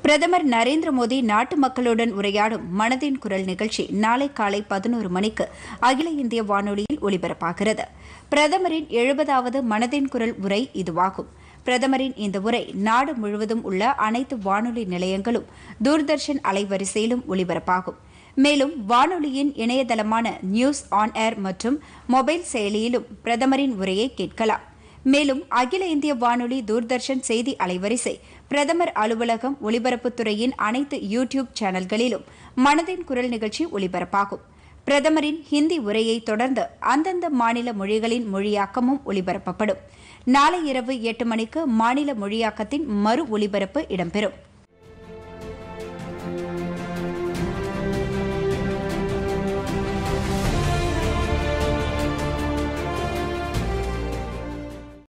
பிரதமர் நரேந்திர மோடி நாட்டு மக்களுடன் உரையாடும் மனதின் குரல் நிகழ்ச்சி நாளை காலை பதினோரு மணிக்கு அகில இந்திய வானொலியில் ஒலிபரப்பாகிறது பிரதமரின் எழுபதாவது மனதின் குரல் உரை இதுவாகும் பிரதமரின் இந்த உரை நாடு முழுவதும் உள்ள அனைத்து வானொலி நிலையங்களும் தூர்தர்ஷன் அலைவரிசையிலும் ஒலிபரப்பாகும் மேலும் வானொலியின் இணையதளமான நியூஸ் ஆன் ஏர் மற்றும் மொபைல் செயலியிலும் பிரதமரின் உரையை கேட்கலாம் மேலும் அகில இந்திய வானொலி தூர்தர்ஷன் செய்தி அலைவரிசை பிரதமர் அலுவலகம் ஒலிபரப்புத்துறையின் அனைத்து யூ டியூப் சேனல்களிலும் மனதின் குரல் நிகழ்ச்சி ஒலிபரப்பாகும் பிரதமரின் ஹிந்தி உரையை தொடர்ந்து அந்தந்த மாநில மொழிகளின் மொழியாக்கமும் ஒலிபரப்பப்படும் நாளை இரவு எட்டு மணிக்கு மாநில மொழியாக்கத்தின் மறு ஒலிபரப்பு இடம்பெறும்